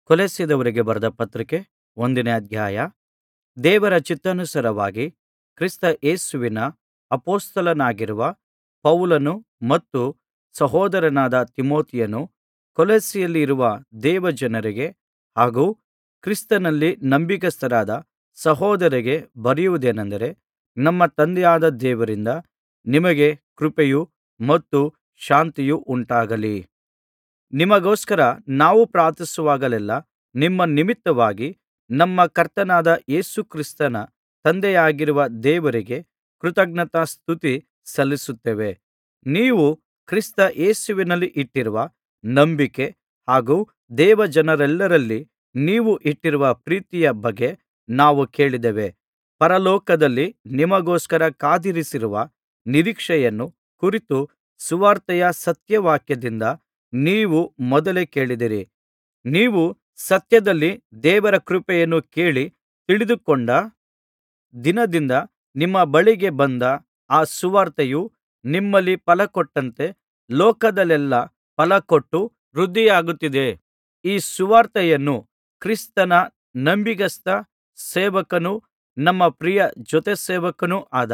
ಕೊಲೊಸ್ಸೆದವರಿಗೆ ಬರೆದ ಪತ್ರಿಕೆ ಒಂದನೇ ಅಧ್ಯಾಯ ದೇವರ ಚಿತ್ತಾನುಸಾರವಾಗಿ ಕ್ರಿಸ್ತ ಯೇಸುವಿನ ಅಪೊಸ್ತಲನಾಗಿರುವ ಪೌಲನು ಮತ್ತು ಸಹೋದರನಾದ ತಿಮೊಥೆಯನು ಕೊಲೊಸ್ಸೆಯಲ್ಲಿರುವ ದೇವಜನರಿಗೆ ಹಾಗೂ ಕ್ರಿಸ್ತನಲ್ಲಿ ನಂಬಿಗಸ್ತರಾದ ಸಹೋದರರಿಗೆ ಬರೆಯುವುದೇನೆಂದರೆ ನಮ್ಮ ತಂದೆಯಾದ ದೇವರಿಂದ ನಿಮಗೆ ಕೃಪೆಯೂ ಮತ್ತು ಶಾಂತಿಯೂ ಉಂಟಾಗಲಿ ನಿಮಗೋಸ್ಕರ ನಾವು ಪ್ರಾರ್ಥಿಸುವಾಗಲೆಲ್ಲಾ ನಿಮ್ಮ ನಿಮಿತ್ತವಾಗಿ ನಮ್ಮ ಕರ್ತನಾದ ಯೇಸು ಕ್ರಿಸ್ತನ ತಂದೆಯಾಗಿರುವ ದೇವರಿಗೆ ಕೃತಜ್ಞತಾಸ್ತುತಿ ಸಲ್ಲಿಸುತ್ತೇವೆ ನೀವು ಕ್ರಿಸ್ತ ಯೇಸುವಿನಲ್ಲಿ ಇಟ್ಟಿರುವ ನಂಬಿಕೆ ಹಾಗೂ ದೇವಜನರೆಲ್ಲರಲ್ಲಿ ನೀವು ಇಟ್ಟಿರುವ ಪ್ರೀತಿಯ ಬಗ್ಗೆ ನಾವು ಕೇಳಿದ್ದೇವೆ ಪರಲೋಕದಲ್ಲಿ ನಿಮಗೋಸ್ಕರ ಕಾದಿರಿಸಿರುವ ನಿರೀಕ್ಷೆಯನ್ನು ಕುರಿತು ಸುವಾರ್ತೆಯ ಸತ್ಯವಾಕ್ಯದಿಂದ ನೀವು ಮೊದಲೇ ಕೇಳಿದ್ದೀರಿ ನೀವು ಸತ್ಯದಲ್ಲಿ ದೇವರ ಕೃಪೆಯನ್ನು ಕೇಳಿ ತಿಳಿದುಕೊಂಡ ದಿನದಿಂದ ನಿಮ್ಮ ಬಳಿಗೆ ಬಂದ ಆ ಸುವಾರ್ತೆಯು ನಿಮ್ಮಲ್ಲಿ ಫಲಕೊಟ್ಟಂತೆ ಲೋಕದಲ್ಲೆಲ್ಲಾ ಫಲಕೊಟ್ಟು ವೃದ್ಧಿಯಾಗುತ್ತಿದೆ ಈ ಸುವಾರ್ತೆಯನ್ನು ಕ್ರಿಸ್ತನ ನಂಬಿಗಸ್ತ ಸೇವಕನೂ ನಮ್ಮ ಪ್ರಿಯ ಜೊತೆಸೇವಕನೂ ಆದ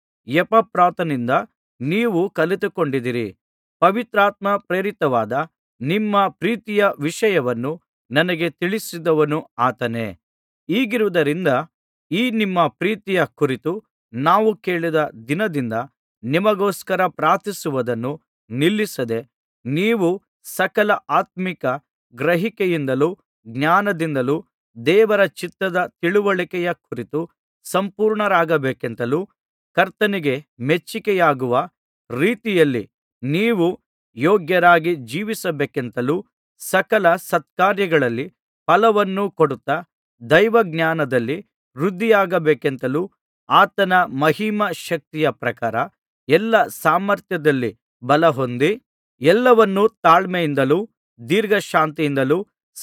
ಎಪಫ್ರನಿಂದ ನೀವು ಕಲಿತುಕೊಂಡಿದ್ದೀರಿ ಪವಿತ್ರಾತ್ಮ ಪ್ರೇರಿತವಾದ ನಿಮ್ಮ ಪ್ರೀತಿಯ ವಿಷಯವನ್ನು ನನಗೆ ತಿಳಿಸಿದವನು ಆತನೇ ಹೀಗಿರುವುದರಿಂದ ಈ ನಿಮ್ಮ ಪ್ರೀತಿಯ ಕುರಿತು ನಾವು ಕೇಳಿದ ದಿನದಿಂದ ನಿಮಗೋಸ್ಕರ ಪ್ರಾರ್ಥಿಸುವುದನ್ನು ನಿಲ್ಲಿಸದೆ ನೀವು ಸಕಲ ಆತ್ಮೀಕ ಗ್ರಹಿಕೆಯಿಂದಲೂ ಜ್ಞಾನದಿಂದಲೂ ದೇವರ ಚಿತ್ತದ ತಿಳುವಳಿಕೆಯ ಕುರಿತು ಸಂಪೂರ್ಣರಾಗಬೇಕೆಂತಲೂ ಕರ್ತನಿಗೆ ಮೆಚ್ಚಿಕೆಯಾಗುವ ರೀತಿಯಲ್ಲಿ ನೀವು ಯೋಗ್ಯರಾಗಿ ಜೀವಿಸಬೇಕೆಂತಲೂ ಸಕಲ ಸತ್ಕಾರ್ಯಗಳಲ್ಲಿ ಫಲವನ್ನು ಕೊಡುತ್ತಾ ದೈವಜ್ಞಾನದಲ್ಲಿ ವೃದ್ಧಿಯಾಗಬೇಕೆಂತಲೂ ಆತನ ಮಹಿಮಾ ಶಕ್ತಿಯ ಪ್ರಕಾರ ಎಲ್ಲಾ ಸಾಮರ್ಥ್ಯದಲ್ಲಿ ಬಲಹೊಂದಿ ಎಲ್ಲವನ್ನೂ ತಾಳ್ಮೆಯಿಂದಲೂ ದೀರ್ಘಶಾಂತಿಯಿಂದಲೂ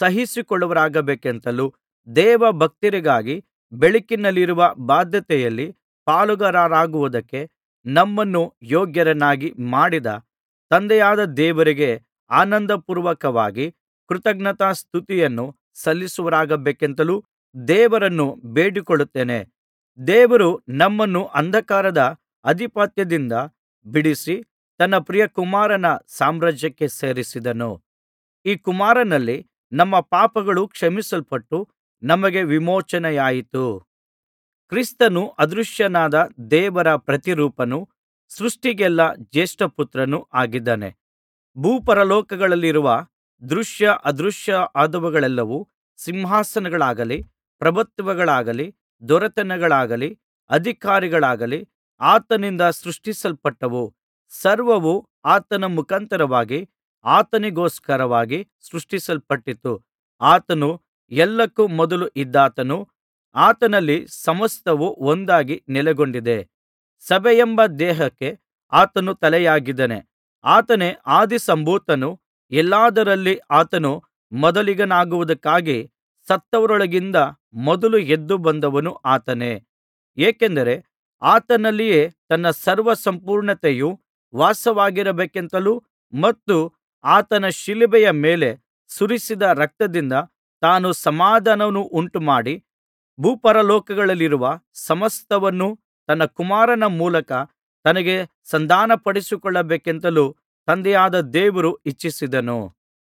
ಸಹಿಸಿಕೊಳ್ಳುವವರಾಗಬೇಕೆಂತಲೂ ದೇವಭಕ್ತರಿಗಾಗಿ ಬೆಳಕಿನಲ್ಲಿರುವ ಬಾಧ್ಯತೆಯಲ್ಲಿ ಪಾಲುಗಾರರಾಗುವುದಕ್ಕೆ ನಮ್ಮನ್ನು ಯೋಗ್ಯರನ್ನಾಗಿ ಮಾಡಿದ ತಂದೆಯಾದ ದೇವರಿಗೆ ಆನಂದಪೂರ್ವಕವಾಗಿ ಕೃತಜ್ಞತಾಸ್ತುತಿಯನ್ನು ಸಲ್ಲಿಸುವವರಾಗಬೇಕೆಂತಲೂ ದೇವರನ್ನು ಬೇಡಿಕೊಳ್ಳುತ್ತೇನೆ ದೇವರು ನಮ್ಮನ್ನು ಅಂಧಕಾರದ ಅಧಿಪತ್ಯದಿಂದ ಬಿಡಿಸಿ ತನ್ನ ಪ್ರಿಯಕುಮಾರನ ಸಾಮ್ರಾಜ್ಯಕ್ಕೆ ಸೇರಿಸಿದನು ಈ ಕುಮಾರನಲ್ಲಿ ನಮ್ಮ ಪಾಪಗಳು ಕ್ಷಮಿಸಲ್ಪಟ್ಟು ನಮಗೆ ವಿಮೋಚನೆಯಾಯಿತು ಕ್ರಿಸ್ತನು ಅದೃಶ್ಯನಾದ ದೇವರ ಪ್ರತಿರೂಪನೂ ಸೃಷ್ಟಿಗೆಲ್ಲಾ ಜ್ಯೇಷ್ಠಪುತ್ರನೂ ಆಗಿದ್ದಾನೆ ಭೂಪರಲೋಕಗಳಲ್ಲಿರುವ ದೃಶ್ಯ ಅದೃಶ್ಯ ಆದವುಗಳೆಲ್ಲವೂ ಸಿಂಹಾಸನಗಳಾಗಲಿ ಪ್ರಭುತ್ವಗಳಾಗಲಿ ದೊರೆತನಗಳಾಗಲಿ ಅಧಿಕಾರಗಳಾಗಲಿ ಆತನಿಂದ ಸೃಷ್ಟಿಸಲ್ಪಟ್ಟವು ಸರ್ವವೂ ಆತನ ಮುಖಾಂತರವಾಗಿ ಆತನಿಗೋಸ್ಕರವಾಗಿ ಸೃಷ್ಟಿಸಲ್ಪಟ್ಟಿತು ಆತನು ಎಲ್ಲಕ್ಕೂ ಮೊದಲು ಇದ್ದಾತನು ಆತನಲ್ಲಿ ಸಮಸ್ತವೂ ಒಂದಾಗಿ ನೆಲೆಗೊಂಡಿದೆ ಸಭೆಯೆಂಬ ದೇಹಕ್ಕೆ ಆತನು ತಲೆಯಾಗಿದ್ದಾನೆ ಆತನೇ ಆದಿಸಂಭೂತನು ಎಲ್ಲಾದರಲ್ಲಿ ಆತನು ಮೊದಲಿಗನಾಗುವುದಕ್ಕಾಗಿ ಸತ್ತವರೊಳಗಿಂದ ಮೊದಲು ಎದ್ದು ಬಂದವನು ಆತನೇ ಏಕೆಂದರೆ ಆತನಲ್ಲಿಯೇ ತನ್ನ ಸರ್ವ ಸಂಪೂರ್ಣತೆಯು ವಾಸವಾಗಿರಬೇಕೆಂತಲೂ ಮತ್ತು ಆತನ ಶಿಲುಬೆಯ ಮೇಲೆ ಸುರಿಸಿದ ರಕ್ತದಿಂದ ತಾನು ಸಮಾಧಾನವನ್ನು ಉಂಟುಮಾಡಿ ಭೂಪರಲೋಕಗಳಲ್ಲಿರುವ ಸಮಸ್ತವನ್ನೂ ತನ್ನ ಕುಮಾರನ ಮೂಲಕ ತನಗೆ ಸಂಧಾನಪಡಿಸಿಕೊಳ್ಳಬೇಕೆಂತಲೂ ತಂದೆಯಾದ ದೇವರು ಇಚ್ಛಿಸಿದನು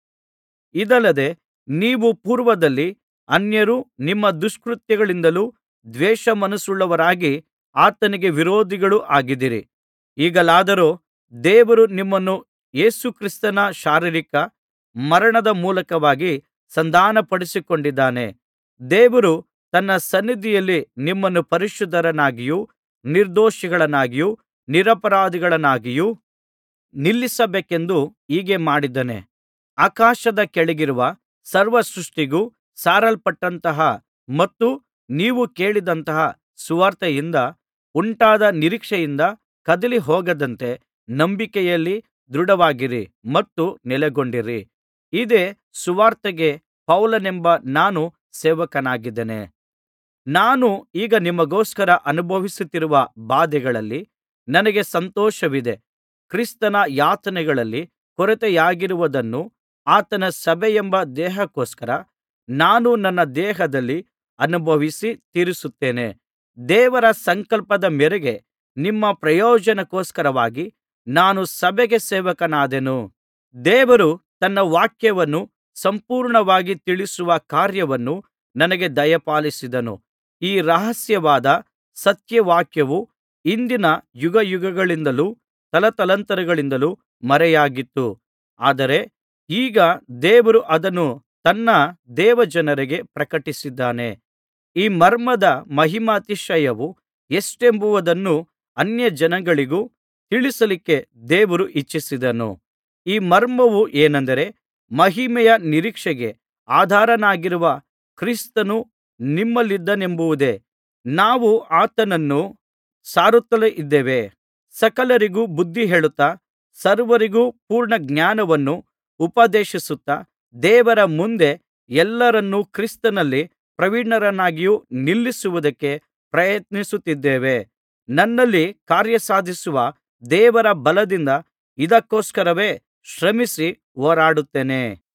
ಇದಲ್ಲದೆ ನೀವು ಪೂರ್ವದಲ್ಲಿ ಅನ್ಯರೂ ನಿಮ್ಮ ದುಷ್ಕೃತ್ಯಗಳಿಂದಲೂ ದ್ವೇಷಮನಸ್ಸುಳ್ಳವರಾಗಿ ಆತನಿಗೆ ವಿರೋಧಿಗಳೂ ಆಗಿದ್ದಿರಿ ಈಗಲಾದರೋ ದೇವರು ನಿಮ್ಮನ್ನು ಯೇಸು ಕ್ರಿಸ್ತನ ಶಾರೀರಿಕ ಮರಣದ ಮೂಲಕವಾಗಿ ಸಂಧಾನಪಡಿಸಿಕೊಂಡಿದ್ದಾನೆ ದೇವರು ತನ್ನ ಸನ್ನಿಧಿಯಲ್ಲಿ ನಿಮ್ಮನ್ನು ಪರಿಶುದ್ಧರನ್ನಾಗಿಯೂ ನಿರ್ದೋಷಿಗಳನ್ನಾಗಿಯೂ ನಿರಪರಾಧಿಗಳನ್ನಾಗಿಯೂ ನಿಲ್ಲಿಸಬೇಕೆಂದು ಹೀಗೆ ಮಾಡಿದ್ದಾನೆ ಆಕಾಶದ ಕೆಳಗಿರುವ ಸರ್ವ ಸೃಷ್ಟಿಗೂ ಸಾರಲ್ಪಟ್ಟಂತಹ ಮತ್ತು ನೀವು ಕೇಳಿದಂತಹ ಸುವಾರ್ತೆಯಿಂದ ಉಂಟಾದ ನಿರೀಕ್ಷೆಯಿಂದ ಕದಲಿ ಹೋಗದಂತೆ ನಂಬಿಕೆಯಲ್ಲಿ ದೃಢವಾಗಿರಿ ಮತ್ತು ನೆಲೆಗೊಂಡಿರಿ ಇದೇ ಸುವಾರ್ತೆಗೆ ಪೌಲನೆಂಬ ನಾನು ಸೇವಕನಾಗಿದ್ದೇನೆ ನಾನು ಈಗ ನಿಮಗೋಸ್ಕರ ಅನುಭವಿಸುತ್ತಿರುವ ಬಾಧೆಗಳಲ್ಲಿ ನನಗೆ ಸಂತೋಷವಿದೆ ಕ್ರಿಸ್ತನ ಯಾತನೆಗಳಲ್ಲಿ ಕೊರತೆಯಾಗಿರುವುದನ್ನು ಆತನ ಸಭೆಯೆಂಬ ದೇಹಕ್ಕೋಸ್ಕರ ನಾನು ನನ್ನ ದೇಹದಲ್ಲಿ ಅನುಭವಿಸಿ ತೀರಿಸುತ್ತೇನೆ ದೇವರ ಸಂಕಲ್ಪದ ಮೇರೆಗೆ ನಿಮ್ಮ ಪ್ರಯೋಜನಕ್ಕೋಸ್ಕರವಾಗಿ ನಾನು ಸಭೆಗೆ ಸೇವಕನಾದೆನು ದೇವರು ತನ್ನ ವಾಕ್ಯವನ್ನು ಸಂಪೂರ್ಣವಾಗಿ ತಿಳಿಸುವ ಕಾರ್ಯವನ್ನು ನನಗೆ ದಯಪಾಲಿಸಿದನು ಈ ರಹಸ್ಯವಾದ ಸತ್ಯವಾಕ್ಯವು ಹಿಂದಿನ ಯುಗಯುಗಗಳಿಂದಲೂ ತಲತಲಾಂತರಗಳಿಂದಲೂ ಮರೆಯಾಗಿತ್ತು ಆದರೆ ಈಗ ದೇವರು ಅದನ್ನು ತನ್ನ ದೇವಜನರಿಗೆ ಪ್ರಕಟಿಸಿದ್ದಾನೆ ಈ ಮರ್ಮದ ಮಹಿಮಾತಿಶಯವು ಎಷ್ಟೆಂಬುದನ್ನು ಅನ್ಯಜನಗಳಿಗೂ ತಿಳಿಸಲಿಕ್ಕೆ ದೇವರು ಇಚ್ಛಿಸಿದನು ಈ ಮರ್ಮವು ಏನೆಂದರೆ ಮಹಿಮೆಯ ನಿರೀಕ್ಷೆಗೆ ಆಧಾರನಾಗಿರುವ ಕ್ರಿಸ್ತನು ನಿಮ್ಮಲ್ಲಿದ್ದಾನೆಂಬುದೇ ನಾವು ಆತನನ್ನು ಸಾರುತ್ತಲೇ ಇದ್ದೇವೆ ಸಕಲರಿಗೂ ಬುದ್ಧಿ ಹೇಳುತ್ತಾ ಸರ್ವರಿಗೂ ಪೂರ್ಣ ಜ್ಞಾನವನ್ನು ಉಪದೇಶಿಸುತ್ತಾ ದೇವರ ಮುಂದೆ ಎಲ್ಲರನ್ನೂ ಕ್ರಿಸ್ತನಲ್ಲಿ ಪ್ರವೀಣರನ್ನಾಗಿ ನಿಲ್ಲಿಸುವುದಕ್ಕೆ ಪ್ರಯತ್ನಿಸುತ್ತಿದ್ದೇವೆ ನನ್ನಲ್ಲಿ ಕಾರ್ಯಸಾಧಿಸುವ ದೇವರ ಬಲದಿಂದ ಇದಕ್ಕೋಸ್ಕರವೇ ಶ್ರಮಿಸಿ ಹೋರಾಡುತ್ತೇನೆ